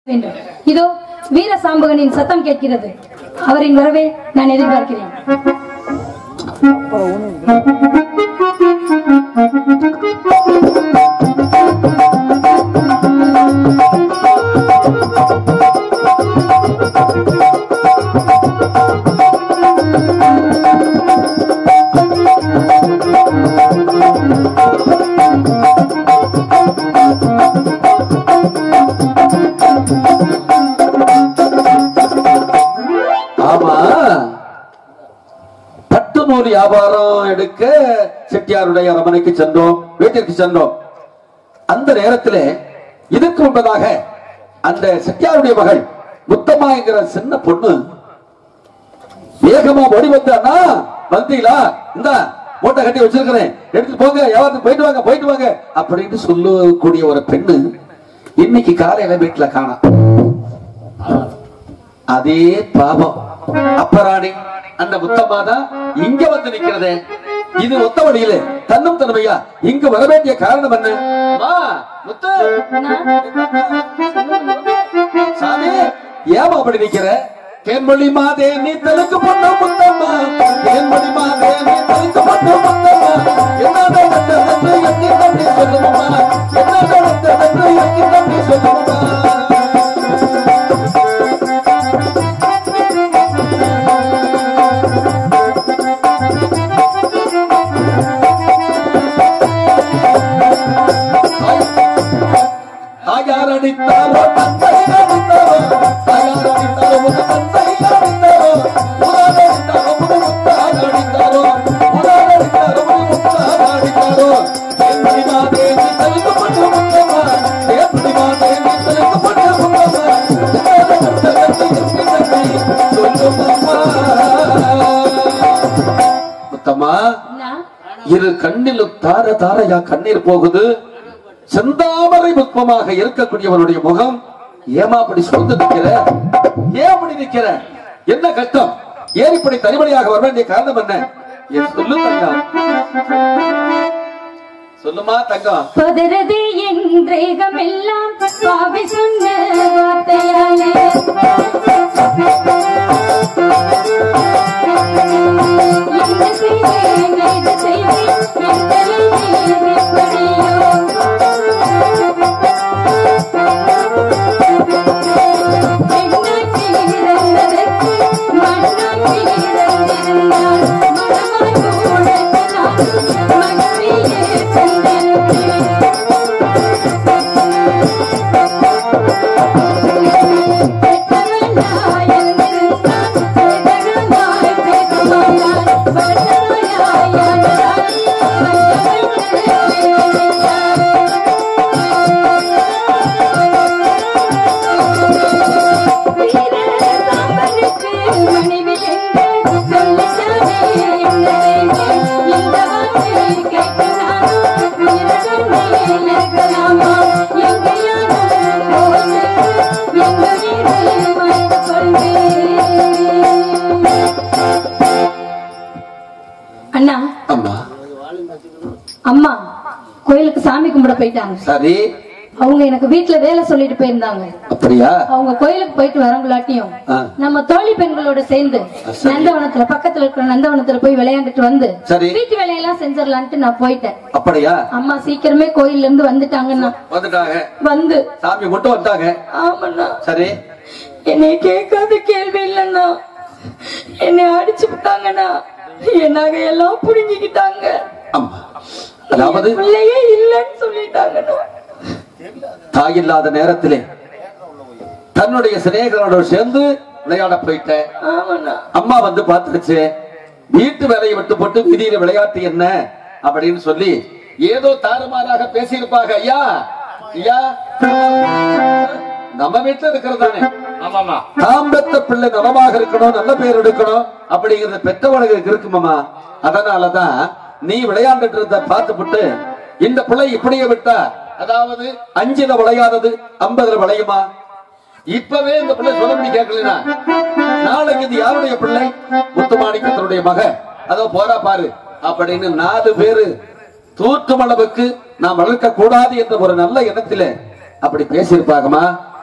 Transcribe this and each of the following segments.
வேண்டும் இதோ வீர சாம்பகனின் சத்தம் கேட்கிறது அவரின் வரவை நான் எதிர்பார்க்கிறேன் ஆமா பட்டு நூல் வியாபாரம் எடுக்க செட்டியாருடைய அரமனைக்கு சென்றோம் வீட்டிற்கு சென்றோம் அந்த நேரத்தில் இதற்கு முன்பதாக அந்த செட்டியாருடைய மகள் முத்தம்மா என்கிற சின்ன பொண்ணு வேகமா ஓடி வந்தானா வந்தீங்களா இந்த மூட்டை கட்டி வச்சிருக்கிறேன் எடுத்து போங்க யாராவது போயிட்டு வாங்க போயிட்டு வாங்க அப்படின்னு சொல்லக்கூடிய ஒரு பெண்ணு இன்னைக்கு காலையில வீட்டுல காணோம் அதே பாவம் அப்பராணி அந்த முத்தம்மா தான் இங்க வந்து நிக்கிறதே இது ஒத்த வழியில தன்னும் தன்மையா இங்கு வர வேண்டிய காரணம் என்ன அம்மா, முத்து சாமி ஏமா அப்படி நிக்கிற தேன்மொழி மாதே நீ தெலுங்கு பொண்ணு முத்தம்மா தேன்மொழி மாதே நீ தெலுங்கு பொண்ணு முத்தம்மா என்ன நடந்தது எட்டி தம்பி சொல்லுமா என்ன நடந்தது எட்டி தம்பி சொல்லுமா தாயார் அடித்தாரோ தந்தை அடித்தாரோ தாயார் அடித்தாரோ உங்க தந்தை அடித்தாரோ உதார் அடித்தாரோ உங்க முத்தார் அடித்தாரோ உதார் அடித்தாரோ உங்க முத்தார் அடித்தாரோ தேன்மணி மாதேவி தெலுங்கு பண்ண முத்தம்மா தேன்மணி மாதேவி தெலுங்கு பண்ண முத்தம்மா முத்தம்மா அண்ணா, இரு கண்ணிலும் தார தாரையா கண்ணீர் போகுது செந்தாமரை புஷ்பமாக இருக்கக்கூடியவனுடைய முகம் ஏமா அப்படி சூழ்ந்து நிக்கிற ஏன் அப்படி நிக்கிற என்ன கஷ்டம் ஏன் இப்படி தனிமணியாக வர வேண்டிய காரணம் என்ன என் சொல்லு தங்கம் சொல்லுமா தங்கம் பதறது என்றேகம் எல்லாம் பாவி சொன்ன வார்த்தையாலே என்ன செய்வேன் இது செய்வேன் என் தலையில் எப்படியோ பெண்ணாட்சி இறந்ததற்கு மண்ணாட்சி இறந்திருந்தால் மனமாய் உனக்கு நான் மகிழ்ச்சியே தந்திருப்பேன் பெற்றவனாய் இருந்திருந்தால் பெற்றவனாய் பேசமாட்டான் பட்டவனாய் யாராய் அண்ணா அம்மா அம்மா கோயிலுக்கு சாமி கும்பிட போயிட்டாங்க சரி அவங்க எனக்கு வீட்டுல வேலை சொல்லிட்டு போயிருந்தாங்க அப்படியா அவங்க கோயிலுக்கு போயிட்டு வரவங்களாட்டியும் ஆ. நம்ம தோழி பெண்களோட சேர்ந்து சரி. நந்தவனத்துல பக்கத்துல இருக்கிற நந்தவனத்துல போய் விளையாண்டுட்டு வந்து சரி. வீட்டு வேலையெல்லாம் செஞ்சிடலான்ட்டு நான் போயிட்டேன் அப்படியா அம்மா சீக்கிரமே கோயில்ல இருந்து வந்துட்டாங்கண்ணா வந்துட்டாங்க வந்து சாமி மட்டும் வந்தாங்க ஆமாண்ணா சரி என்னை கேட்காத கேள்வி இல்லைண்ணா என்னை அடிச்சு விட்டாங்கண்ணா என் நகையெல்லாம் புடுங்கிக்கிட்டாங்க அம்மா அதாவது என் பிள்ளையே இல்லைன்னு சொல்லிட்டாங்கண்ணா தாயில்லாத நேரத்திலே தன்னுடைய சிநேகரோட சேர்ந்து விளையாட போயிட்டேன் ஆமாண்ணா அம்மா வந்து பார்த்துருச்சு வீட்டு வேலையை விட்டு போட்டு விதியில விளையாட்டு என்ன அப்படின்னு சொல்லி ஏதோ தாறுமாறாக பேசியிருப்பாங்க ஐயா ஐயா நம்ம வீட்டுல இருக்கிறது தானே ஆமாமா தாம் பெத்த பிள்ளை நலமாக இருக்கணும் நல்ல பேர் எடுக்கணும் அப்படிங்கிறது பெற்றவர்களுக்கு இருக்குமாமா அதனாலதான் நீ விளையாண்டுட்டு இருந்த பார்த்துப்புட்டு இந்த பிள்ளை இப்படியே விட்டா அதாவது அஞ்சுல விளையாதது ஐம்பதுல விளையுமா இப்பவே இந்த பிள்ளை சொல்லபடி கேட்கலனா நாளைக்கு இது யாருடைய பிள்ளை முத்துமாணிக்கத்தினுடைய மக அதோ போறா பாரு அப்படின்னு நாலு பேரு தூற்றும் அளவுக்கு நாம் வளர்க்க கூடாது என்ற ஒரு நல்ல எண்ணத்திலே அப்படி பேசியிருப்பாங்கம்மா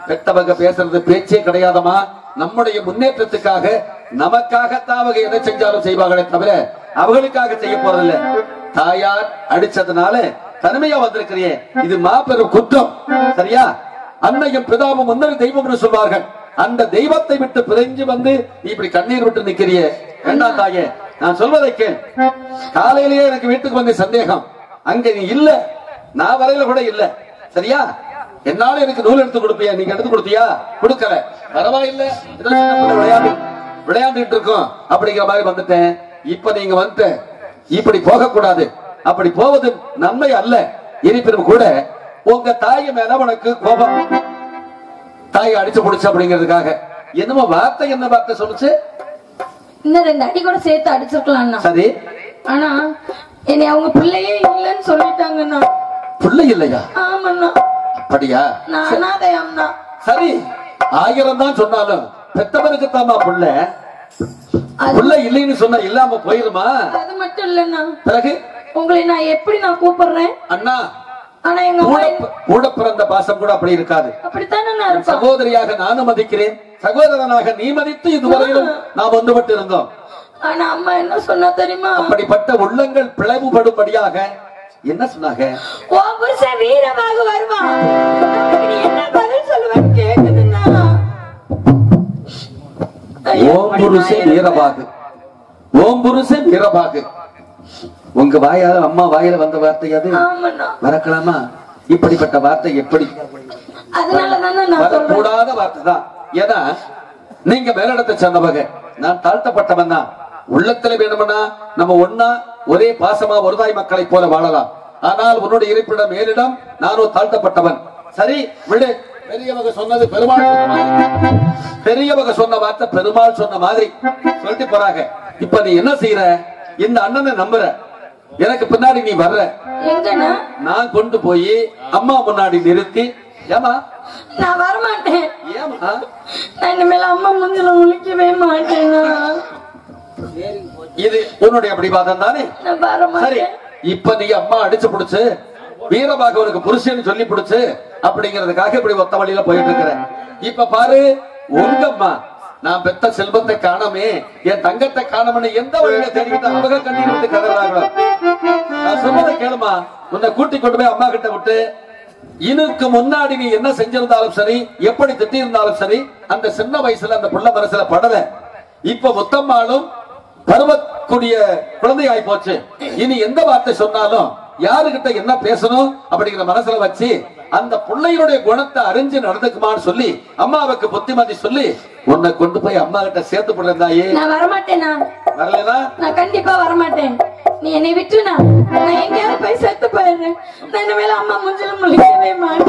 பெத்தவங்க பேசுறது பேச்சே கிடையாதம்மா நம்முடைய முன்னேற்றத்துக்காக நமக்காகத்தான் அவங்க எதை செஞ்சாலும் செய்வாங்களே தவிர அவங்களுக்காக செய்ய போறதில்ல தாயார் அடிச்சதுனால தனிமையா வந்திருக்கிறியே இது மாபெரும் குற்றம் சரியா அன்னையும் பிதாவும் முன்னறி தெய்வம்னு சொல்வார்கள் அந்த தெய்வத்தை விட்டு பிரிஞ்சு வந்து நீ இப்படி கண்ணீர் விட்டு நிக்கிறியே வேண்டாம் தாயே நான் சொல்வதை கேள் காலையிலேயே எனக்கு வீட்டுக்கு வந்து சந்தேகம் அங்க நீ இல்ல நான் வரையில கூட இல்ல சரியா என்னால எனக்கு நூல் எடுத்து கொடுப்பியா நீங்க எடுத்து கொடுத்தியா கொடுக்கல பரவாயில்ல ஏதோ சின்ன பிள்ளை விளையாண்டு விளையாண்டுட்டு இருக்கோம் அப்படிங்கிற மாதிரி வந்துட்டேன் இப்ப நீங்க வந்துட்டு இப்படி போக கூடாது அப்படி போவது நன்மை அல்ல இருப்பினும் கூட உங்க தாய் மேல உனக்கு கோபம் தாயை அடிச்சு புடிச்சு அப்படிங்கிறதுக்காக என்னமோ வார்த்தை என்ன வார்த்தை சொல்லுச்சு இன்னும் ரெண்டு அடி கூட சேர்த்து அடிச்சிருக்கலாம்ண்ணா சரி ஆனா என்னை அவங்க பிள்ளையே இல்லைன்னு சொல்லிட்டாங்கண்ணா பிள்ளை இல்லையா ஆமாண்ணா அப்படியா நான் அனாதையாம்ண்ணா சரி ஆயிரம் தான் சொன்னாலும் பெத்தவனுக்கு தாமா புள்ள அது புள்ள இல்லைன்னு சொன்னா இல்லாம போயிருமா அது மட்டும் இல்லைண்ணா பிறகு உங்களை நான் எப்படி நான் கூப்பிடுறேன் அண்ணா ஆனா எங்க அம்மா கூட என்ன- கூட பிறந்த பாசம் கூட அப்படி இருக்காது அப்படித்தானே நான் என் இருப்பேன் சகோதரியாக நானும் மதிக்கிறேன் சகோதரனாக நீ மதித்து இதுவரையிலும் நாம் ஒன்றுபட்டு இருந்தோம் ஆனா அம்மா என்ன சொன்னா தெரியுமா அப்படிப்பட்ட உள்ளங்கள் பிளவுபடும்படியாக என்ன சொன்னாங்க உன் புருஷன் வீரமாக வருவான் அதுக்கு நீ என்ன பதில் சொல்லுவேன்னு கேக்குதுண்ணா ஐயோ, ஓம் புருஷே வீரபாகு ஓம் புருஷே வீரபாகு உங்க வாயால அம்மா வாயில வந்த வார்த்தை அது ஆமாண்ணா மறக்கலாமா இப்படிப்பட்ட வார்த்தை எப்படி அதனால தானே நான் சொல்றேன் வரக்கூடாத வார்த்தை தான் ஏன்னா நீங்க மேலிடத்தை சேர்ந்தவங்க நான் தாழ்த்தப்பட்டவன் தான் உள்ளத்துல வேணும்னா நம்ம ஒன்னா ஒரே பாசமா ஒருதாய் மக்களை போல வாழலாம் ஆனால் உன்னுடைய இருப்பிடம் மேலிடம் நானும் தாழ்த்தப்பட்டவன் சரி விடு பெரியவங்க சொன்னது பெருமாள் சொன்ன மாதிரி பெரியவங்க சொன்ன வார்த்தை பெருமாள் சொன்ன மாதிரி சொல்லிட்டு போறாங்க இப்ப நீ என்ன செய்யற இந்த அண்ணனை நம்புற எனக்கு பின்னாடி நீ வர்ற எங்கண்ணா நான் கொண்டு போய் அம்மா முன்னாடி நிறுத்தி ஏமா நான் வரமாட்டேன் ஏமா நான் இனிமேல் அம்மா முந்தில முழிக்கவே மாட்டேன்னா இது உன்னுடைய பிடிவாதம் தானே நான் சரி வரமாட்டேன் இப்ப நீ அம்மா அடிச்சு புடிச்சு வீரபாகவனுக்கு புருஷன் சொல்லி புடிச்சு அப்படிங்கறதுக்காக இப்படி ஒத்த வழியில போயிட்டு இருக்கிற இப்ப பாரு உங்க அம்மா நான் பெத்த செல்வத்தை காணமே என் தங்கத்தை காணோம்னு எந்த வழியில தேடிக்கிட்டு அவங்க கண்ணீர் விட்டு கதறாங்களோ நான் சொன்னதை கேளுமா உன்னை கூட்டி கொண்டு போய் அம்மா கிட்ட விட்டு இதுக்கு முன்னாடி நீ என்ன செஞ்சிருந்தாலும் சரி எப்படி திட்டி இருந்தாலும் சரி அந்த சின்ன வயசுல அந்த புள்ள மனசுல படல இப்ப முத்தம்மாளும் பருவக்கூடிய குழந்தையாய் போச்சு இனி எந்த வார்த்தை சொன்னாலும் யாருகிட்ட என்ன பேசணும் அப்படிங்கிற மனசுல வச்சு அந்த பிள்ளையினுடைய குணத்தை அறிஞ்சு நடந்துக்குமான்னு சொல்லி அம்மாவுக்கு புத்திமதி சொல்லி உன்னை கொண்டு போய் அம்மா கிட்ட சேர்த்து போட்டிருந்தாயே நான் வரமாட்டேனா வரலனா நான் கண்டிப்பா வரமாட்டேன் நீ என்னை விட்டுனா நான் எங்கேயாவது போய் செத்து போயிடுறேன் நான் இனிமேல் அம்மா முஞ்சில முழிக்கவே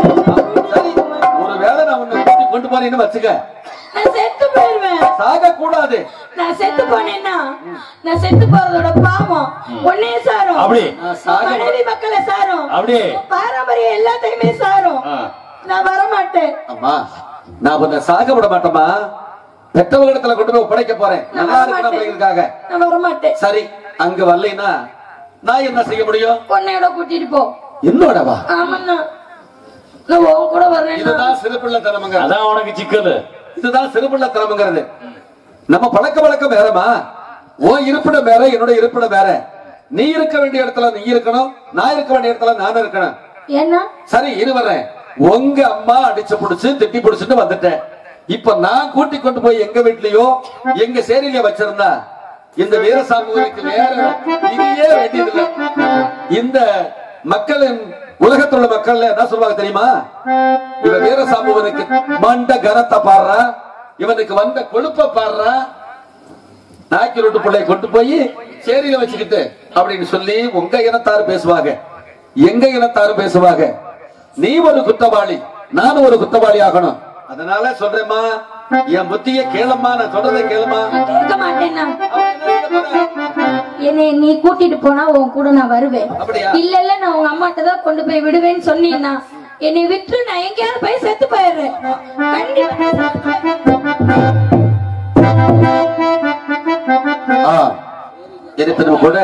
சரி மாட்டேன் ஒரு வேளை நான் உன்னை கூட்டி கொண்டு போறேன்னு வச்சுக்க நான் செத்து போயிடுவேன் சாக கூடாது நான் செத்து போனேன்னா நான் செத்து போறதோட பாவம் உன்னையே சாரும் அப்படி. நான் சாக உன் மனைவி மக்களை சாரும் அப்படி. உன் பாரம்பரியம் எல்லாத்தையுமே சாரும் ஆ. நான் வரமாட்டேன் அம்மா நான் உன்னை சாக விட மாட்டேமா பெற்றவர்களிடத்துல கொண்டு போய் ஒப்படைக்க போறேன் நான் நல்லா இருக்கணும் வரமாட்டேன் அப்படிங்கிறதுக்காக நான் வரமாட்டேன் சரி அங்க வரலைன்னா நான் என்ன செய்ய முடியும் பொண்ணையோட கூட்டிட்டு போ என்னோடவா ஆமாண்ணா நான் உன் கூட வர்றேன் இதுதான் சிறுபிள்ளை திறமைங்கிறது அதான் உனக்கு சிக்கல் இதுதான் சிறுபிள்ளை திறமைங்கிறது நம்ம பழக்க வழக்கம் வேறமா உன் இருப்பிடம் வேற என்னோட இருப்பிடம் வேற நீ இருக்க வேண்டிய இடத்துல நீ இருக்கணும் நான் இருக்க வேண்டிய இடத்துல நான் இருக்கணும் ஏன்னா சரி இரு வர்றேன் உங்க அம்மா அடிச்சு புடிச்சு திட்டி புடிச்சுட்டு வந்துட்டேன் இப்ப நான் கூட்டி கொண்டு போய் எங்க வீட்லயோ எங்க சேரியில வச்சிருந்தா இந்த வீரசாமிக்கு வேற இதையே வேண்டியதில்லை இந்த மக்களின் உலகத்தில் உள்ள மக்கள் என்ன சொல்லுவாங்க தெரியுமா இவன் வீரசாமுவனுக்கு மண்ட கனத்தை பாடுறா இவனுக்கு வந்த கொழுப்ப பாடுறா நாய்க்கு ரொட்டு பிள்ளைய கொண்டு போய் சேரியில வச்சுக்கிட்டு அப்படின்னு சொல்லி உங்க இனத்தார் பேசுவாங்க எங்க இனத்தார் பேசுவாங்க நீ ஒரு குத்தவாளி நானும் ஒரு குத்தவாளி ஆகணும் அதனால சொல்றேம்மா என் புத்திய கேளம்மா நான் சொல்றதை கேளுமா நான் கேட்க மாட்டேன்னா அப்ப என்ன செய்ய போற? என்னை நீ கூட்டிட்டு போனா உன் கூட நான் வருவேன் அப்படியா? இல்ல இல்ல நான் உங்க அம்மாட்ட தான் கொண்டு போய் விடுவேன்னு சொன்னீங்கன்னா என்னை விட்டு நான் எங்கேயாவது போய் செத்து போயிடுறேன் கண்டிப்பா ஆ, இருப்பினும் கூட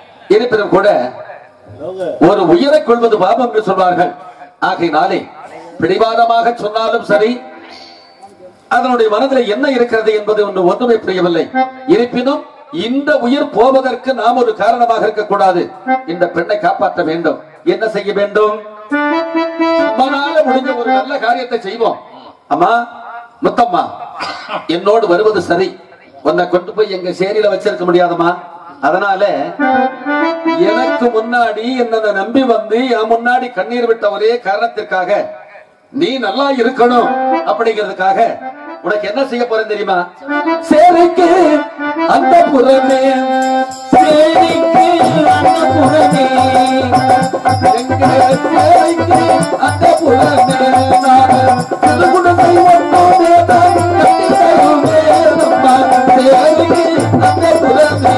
இருப்பினும் கூட ஒரு உயிரை கொள்வது பாபம் என்று சொல்வார்கள் ஆகையினாலே பிடிவாதமாக சொன்னாலும் சரி அதனுடைய மனதில் என்ன இருக்கிறது என்பது ஒன்று ஒன்றுமே புரியவில்லை இருப்பினும் இந்த உயிர் போவதற்கு நாம் ஒரு காரணமாக இருக்கக்கூடாது இந்த பெண்ணை காப்பாற்ற வேண்டும் என்ன செய்ய வேண்டும் நம்மளால முடிஞ்ச ஒரு நல்ல காரியத்தை செய்வோம் அம்மா முத்தம்மா என்னோடு வருவது சரி உன்னை கொண்டு போய் எங்க சேரியில வச்சிருக்க முடியாதம்மா அதனால எனக்கு முன்னாடி என்னை நம்பி வந்து என் முன்னாடி கண்ணீர் விட்ட ஒரே காரணத்திற்காக நீ நல்லா இருக்கணும் அப்படிங்கிறதுக்காக உனக்கு என்ன செய்ய போறேன் தெரியுமா சேரிக்கு அந்த புறமே சேரிக்கு அந்த புறமே எங்க சேரிக்கு அந்த புறமே நான் திருகுணத்தை ஒன்றோடே தான் கட்டி தருவேன் அம்மா. சேரிக்கு அந்த புறமே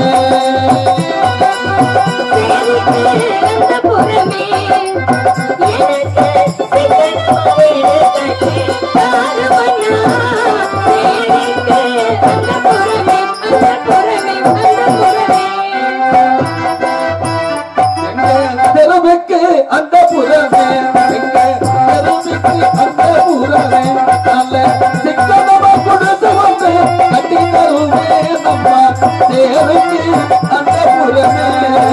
எங்க தெருவுக்கு அந்த புறமே எங்க தெருவுக்கு அந்த புறமே நல்ல சிக்கனமா கொடுத்து வந்து கட்டி தருவே நம்ம தேருக்கு அந்த புறமே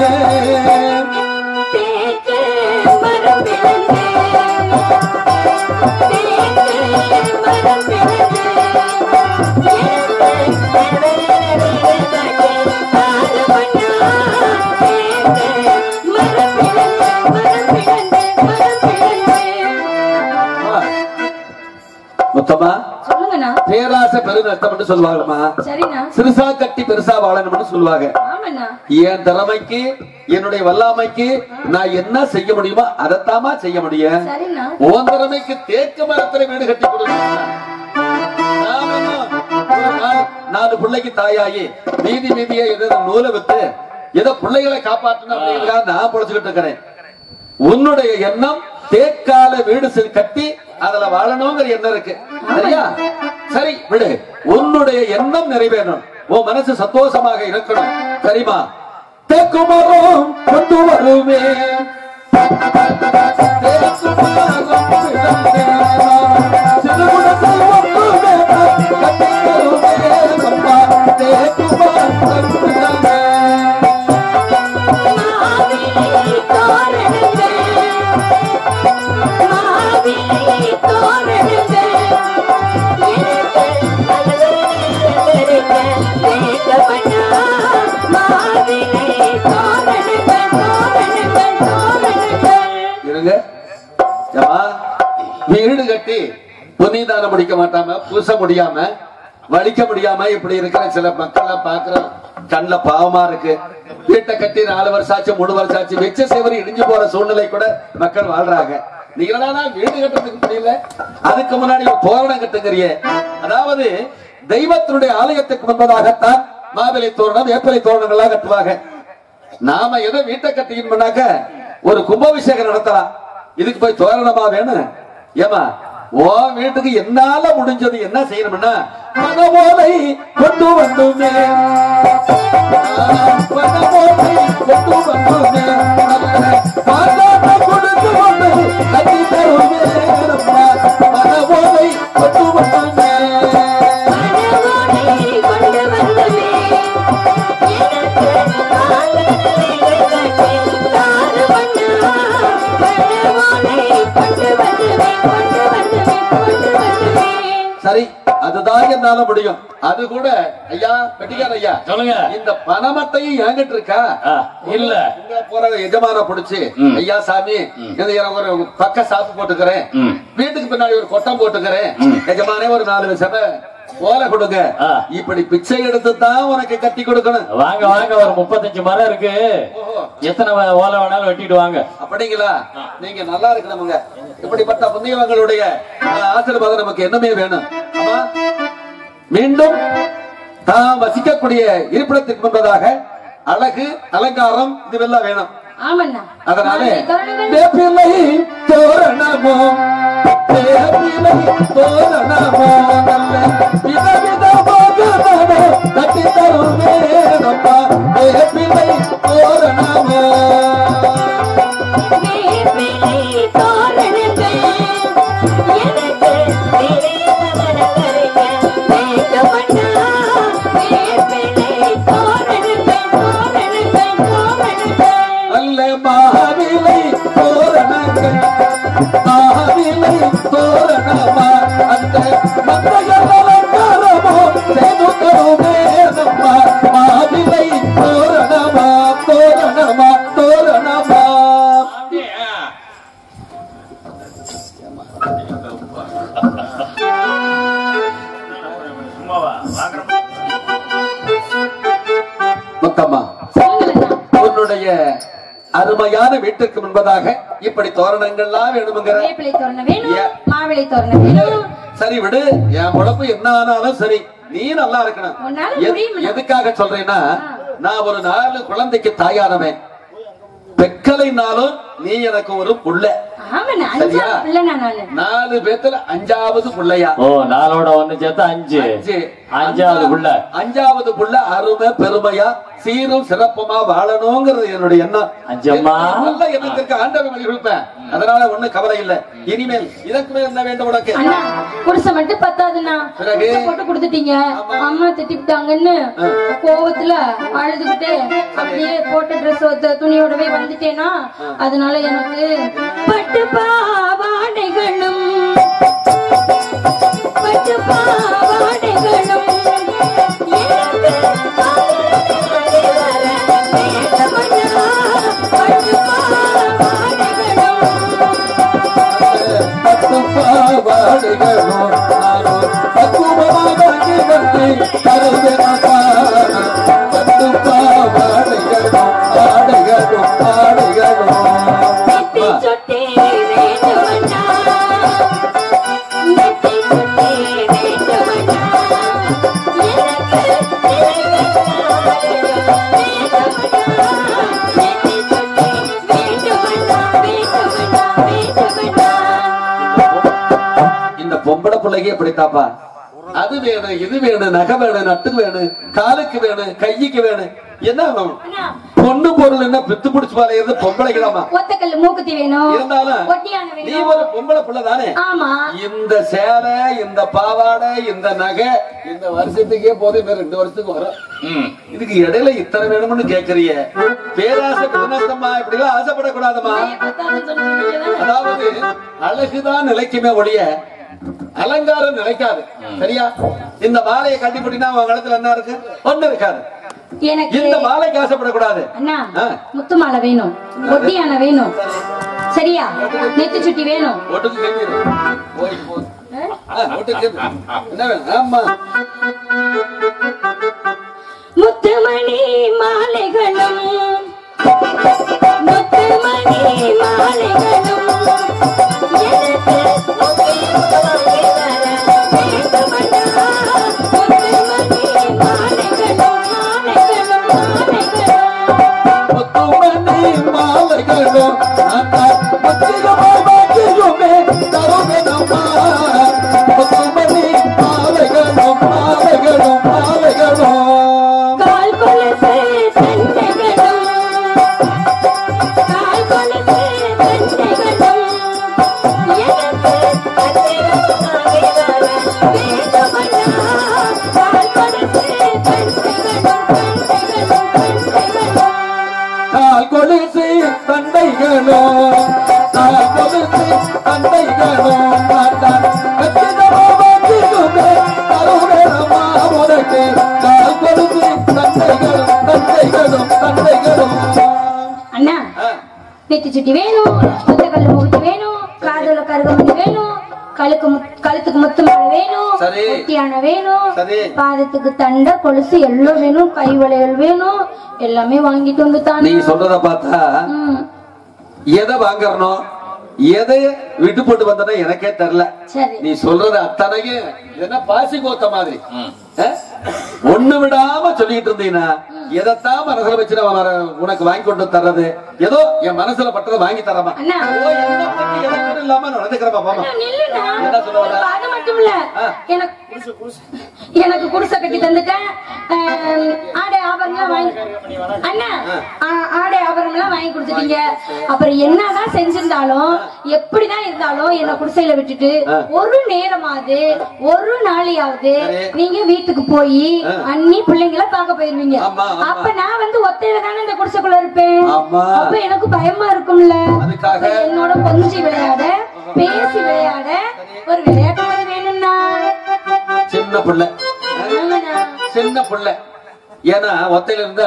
அம்மா, முத்தம்மா சொல்லுங்கண்ணா பேராசை பெருநஷ்டம் சொல்லுவாங்கம்மா சரிண்ணா சிறுசா கட்டி பெருசா வாழணும்னு சொல்லுவாங்க ஆமாண்ணா என் திறமைக்கு என்னுடைய வல்லாமைக்கு நான் என்ன செய்ய முடியுமோ அதைத்தாமா செய்ய முடியும் சரிண்ணா உன் திறமைக்கு தேக்கு மரத்துல வீடு கட்டி கொடுக்கணும் நான் வேணும். ஒரு நாள் நாலு பிள்ளைக்கு தாயாகி மீதி மீதியை ஏதோ நூலை வித்து ஏதோ பிள்ளைகளை காப்பாற்றணும் அப்படிங்கிறதுக்காக நான் பொழைச்சுக்கிட்டு இருக்கிறேன் உன்னுடைய எண்ணம் தேக்கால வீடு செ- கட்டி அதுல வாழணுங்கிற எண்ணம் இருக்கு சரியா சரி விடு உன்னுடைய எண்ணம் நிறைவேறணும் உன் மனசு சந்தோஷமாக இருக்கணும் சரிமா தேக்குமரம் கொண்டு வருவேன் இருங்க ஏம்மா, வீடு கட்டி புனிதானம் முடிக்க மாட்டாம பூச முடியாம வலிக்க முடியாம இப்படி இருக்கிற சில மக்களை பாக்குறோம் கண்ணுல பாவமா இருக்கு வீட்டை கட்டி நாலு வருஷம் ஆச்சு மூணு வருஷம் ஆச்சு வெச்ச சேவரி இடிஞ்சு போற சூழ்நிலை கூட மக்கள் வாழ்றாங்க நீ என்னடா வீடு கட்டுறதுக்கு முடியல அதுக்கு முன்னாடி ஒரு தோரணம் கட்டுங்கிறியே அதாவது தெய்வத்தினுடைய ஆலயத்துக்கு முன்பதாகத்தான் மாவிலை தோரணம் வேப்பிலை தோரணங்கள்லாம் கட்டுவாங்க நாம எதை வீட்டை கட்டிக்கணும்னாக்க ஒரு கும்பாபிஷேகம் நடத்தலாம் இதுக்கு போய் தோரணமா வேணும் ஏமா ஓ வீட்டுக்கு என்னால முடிஞ்சது என்ன செய்யணும்னா மனமோலை கொண்டு வந்துமே மனமோலை கொண்டு வந்துமே பாதாட்ட கொடுத்து கொண்டு கட்டி தருமே அம்மா. மனமோலை கொண்டு வந்துமே சரி அதுதான் என்னால முடியும் அது கூட ஐயா பெட்டிக்கார ஐயா சொல்லுங்க இந்த பணமட்டையும் என்கிட்ட இருக்கா ஆ, இல்ல உங்களை போற எஜமான புடிச்சு ம். ஐயா சாமி இது எனக்கு ஒரு பக்க சாப்பு போட்டுக்கிறேன் ம். வீட்டுக்கு பின்னாடி ஒரு கொட்டம் போட்டுக்கிறேன் ம். எஜமானே ஒரு நாலு செவ ஓலை கொடுங்க ஆ. இப்படி பிச்சை எடுத்து தான் உனக்கு கட்டி கொடுக்கணும் வாங்க வாங்க ஒரு முப்பத்தஞ்சு மரம் இருக்கு ஓஹோ எத்தனை வ- ஓலை வேணாலும் வெட்டிட்டு வாங்க அப்படிங்களா நீங்க நல்லா இருக்கணுமுங்க இப்படிப்பட்ட புண்ணியவங்களுடைய அஹ், ஆசீர்வாதம் நமக்கு என்னமே வேணும் ஆமா மீண்டும் தாம் வசிக்கக்கூடிய இருப்பிடத்திற்கு முன்பதாக அழகு அலங்காரம் இதுவெல்லாம் வேணும் ஆமாண்ணா அதனால தோரணங்கள் வேப்பிலை தோரணமோ வேப்பிலை தோரணமோ நல்ல விதவிதமாக நானே கட்டி தருவே அப்பா வேப்பிலை தோரணமோ வேப்பிலை தோரணங்கள் மங்கையர் அலங்காரமோ செய்து தருமே நம்மா மாவிலை தோரணமா தோரணமா தோரணமா முத்தம்மா சொல்லுங்களேண்ணா உன்னுடைய அருமையான வீட்டுக்கு முன்பதாக இப்படி தோரணங்கள்லாம் வேணுமுங்கிற வேப்பிலை தோரணம் வேணும் ஏன்? மாவிலை தோரணம் வேணும் சரி விடு என் உழப்பு என்ன ஆனாலும் சரி நீ நல்லா இருக்கணும் உன்னால எது- முடியும்ல. எதுக்காக சொல்றேன்னா நான் ஒரு நாலு குழந்தைக்கு தாயானவன் பெக்கலைனாலும் நீ எனக்கு ஒரு புள்ள ஆமாண்ணா சரியா? அஞ்சா பிள்ளைண்ணா நானு நாலு பேத்துல அஞ்சாவது புள்ளையா ஓ நாலோட ஒண்ணு சேர்த்து அஞ்சு அஞ்சு. அஞ்சாவது புள்ள அஞ்சாவது புள்ள அருமை பெருமையா சீரும் சிறப்புமா வாழணுங்கிறது என்னுடைய எண்ணம் அஞ்சம்மா. நல்ல எண்ணத்திற்கு ஆண்டவன் வழி கொடுப்பேன் அதனால ஒண்ணும் கவலை இல்ல இனிமேல் இதற்கு மேல் என்ன வேண்டும் உனக்கு அண்ணா குடிசை மட்டும் பத்தாதுண்ணா பிறகு? குடிசை போட்டு கொடுத்துட்டீங்க அம்மா திட்டிவிட்டாங்கன்னு கோவத்துல அழுதுகிட்டு அப்படியே போட்ட ட்ரெஸ் துணியோடவே வந்துட்டேனா அதனால எனக்கு பட்டு பாவாடைகளும் பட்டு பாவாடைகளும் எனக்கு பாவாடை வர வேண்டுமண்ணா. பட்டு பாவாடைகளும் பத்து பாவாடைகளோ நானோ பக்குவமாக வந்து தருவேனப்பா. பத்து பாவாடைகளோ ஆடைகளோ ஆடைகளோ நெத்தி சுட்டி வேண்டுமண்ணா. நெத்தி சுட்டி வேண்டுமண்ணா. எனக்கு வேண்டுமண்ணா. நெத்தி சுட்டி வேண்டுமண்ணா, வேண்டுமண்ணா, வேண்டுமண்ணா. இந்த பொம்பளை பிள்ளைக்கு எப்படித்தாப்பா அது வேணும் இது வேணும் நகை வேணும் நட்டு வேணும் காலுக்கு வேணும் கைக்கு வேணும் என்ன வேணும்? அண்ணா, பொண்ணு பொருள் என்ன பித்து பிடிச்சு பாருறது பொம்பளைக்குதாமா ஒத்தக்கல்லு மூக்குத்தி வேணும் இருந்தாலும் ஒட்டியான நீ வேணும் ஒரு பொம்பளை பிள்ளை தானே ஆமா இந்த சேலை இந்த பாவாடை இந்த நகை இந்த வருஷத்துக்கே போதும் இன்னும் ரெண்டு வருஷத்துக்கு வரும் இதுக்கு இடையில இத்தனை வேணும்னு கேக்குறிய பேராசை பின்னத்தம்மா இப்படி எல்லாம் ஆசைப்படக்கூடாதம்மா பத்தாதுன்னு சொன்னீங்க தானே? அதாவது அழகுதான் நிலைக்குமே ஒழிய அலங்காரம் நிலைக்காது சரியா இந்த மாலையை கட்டிப்பிட்டினா உங்க இடத்துல என்ன இருக்கு ஒண்ணு இருக்காது எனக்கு இந்த மாலைக்கு ஆசைப்படக்கூடாது அண்ணா ஆ. முத்து மாலை வேணும் ஒட்டியான வேணும் சரியா நெத்தி சுட்டி வேணும் ஒட்டுக்கு செஞ்சிரு போய் போ ஆ, ஒட்டுக்கு என்ன வேணும் ஆமா முத்துமணி மாலைகளும் முத்துமணி மாலைகளும் எனக்கு முக்கியமாகி வர வேண்டுமண்ணா. முத்துமணி மாலைகளும் மாலைகளும் மாலைகளும் முத்துமணி மாலைகளும் அந்த முத்திரமாய் வாக்கியுமே தருமெனம்மா. முத்துமணி மாலைகளும் மாலைகளும் மாலைகளும் கால் கொலுசு தண்டைகளும் கால் கொலுசு தண்டைகளும் எனக்கு அதிகமாகி வர வேண்டுமண்ணா. கால் கொலுசு தண்டைகளும் தண்டைகளும் தண்டைகளும் கால் கொலுசு தண்டைகளோ கால் கொலுசு தண்டைகளோ மாட்டான் கச்சிதமாவதிலுமே கருணமா உனக்கு கால் கொலுசு தண்டைகளும் தண்டைகளும் தண்டைகளும் அண்ணா ஆ, நெத்தி சுட்டி வேணும் முத்தக்கல்லு முகுத்தி வேணும் காதுல கருகமணி வேணும் கழுக்கு முத்- கழுத்துக்கு முத்து மாலை வேணும் சரி. ஒட்டியான வேணும் சரி. பாதத்துக்கு தண்டை கொலுசு எல்லாம் வேணும் கை வளையல் வேணும் எல்லாமே வாங்கிட்டு வந்து நீ தானே சொல்றத பார்த்தா ம், எதை வாங்கறனோ எதை விட்டு போட்டு வந்தனா எனக்கே தெரியல சரி நீ சொல்றது அத்தனையும் என்ன பாசி கோத்த மாதிரி அஹ்? ஒண்ணு விடாம சொல்லிட்டு இருந்தீங்கன்னா எதைத்தான் மனசுல வச்சு நான் வர- உனக்கு வாங்கி கொண்டு தர்றது ஏதோ என் மனசுல பட்டதை வாங்கி தரமா அண்ணா ஓ, எண்ணத்துக்கு இலக்கு இல்லாம நடந்துக்கிறப்பா பாமா அண்ணா, நில்லுண்ணா. என்ன சொல்ல வர? அது மட்டும் இல்ல ஆ. எனக்கு எனக்கு குடிசை கட்டி தந்துட்டேன் ஆம், ஆடை ஆபரணம் வாங்கி அண்ணா ஆ- ஆடை ஆபரணம் எல்லாம் வாங்கி கொடுத்துட்டீங்க அப்புறம் என்னதான் செஞ்சிருந்தாலும் எப்படிதான் இருந்தாலும் என்ன குடிசையில விட்டுட்டு ஒரு நேரமாவது ஒரு நாளையாவது சரி. நீங்க வீட்டுக்கு போய் அண்ணி பிள்ளைங்களை பார்க்க போயிருவீங்க ஆமா, ஆமா. அப்ப நான் வந்து ஒத்தையில தானே இந்த குடிசைக்குள்ள இருப்பேன் ஆமா. அப்ப எனக்கு பயமா இருக்கும்ல அதுக்காக? அப்ப என்னோட கொஞ்சி விளையாட பேசி விளையாட ஒரு விளையாட்டு மாதிரி வேணும்னா சின்ன பிள்ளை ஆமாண்ணா. சின்ன பிள்ளை ஏன்னா ஒத்தையில இருந்தா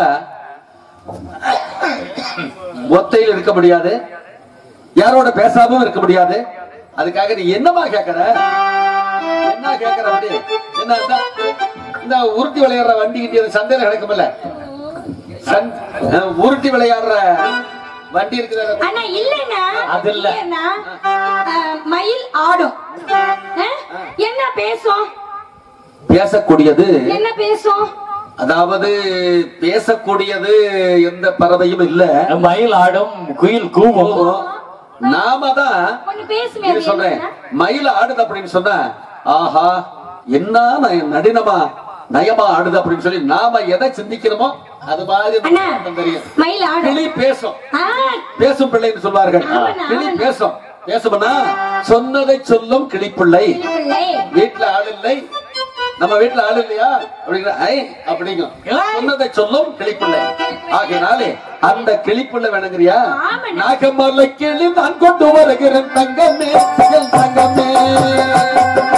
ஒத்தையில் இருக்க முடியாது யாரோட பேசாமவும் இருக்க முடியாது அதுக்காக நீ என்னமா கேக்குற என்ன கேக்குற அப்படி என்ன இந்த- இந்த உருட்டி விளையாடுற வண்டி கிட்ட சந்தையில கிடக்கும்ல சந்- அஹ், உருட்டி விளையாடுற வண்டி இருக்குது அண்ணா இல்லண்ணா அது இல்ல. இல்லண்ணா. அஹ், மயில் ஆடும் அஹ், என்ன பேசும் பேசக்கூடியது என்ன பேசும் அதாவது பேசக்கூடியது எந்த பறவையும் இல்ல மயில் ஆடும் குயில் கூவும் நாம தான் ஒண்ணு பேசுமே இது அது சொல்றேன் என்னன்னா? மயில் ஆடுது அப்படின்னு சொன்னா ஆஹா என்ன நய- நடினமா நயமா ஆடுது அப்படின்னு சொல்லி நாம எதை சிந்திக்கிறோமோ அது மாதிரி அண்ணா நமக்கு தெரியும் மயில் ஆடும் கிளி பேசும் ஆ, பேசும் பிள்ளைன்னு சொல்வார்கள் ஆமாண்ணா, கிளி ஆமாண்ணா. பேசும் பேசும்னா சொன்னதை சொல்லும் கிளிப்பிள்ளை பிள்ளை. வீட்டுல ஆள் இல்லை நம்ம வீட்டுல ஆள் இல்லையா அப்படிங்கிற ஐ அப்படிங்கும் சொன்னதை சொல்லும் கிளிப்பிள்ளை ஆகையினாலே அந்த கிளிப்பிள்ளை வேணுங்கிறியா ஆமாண்ணா. நாகமலை கிளி நான் கொண்டு வருகிறேன் தங்கமே என் தங்கமே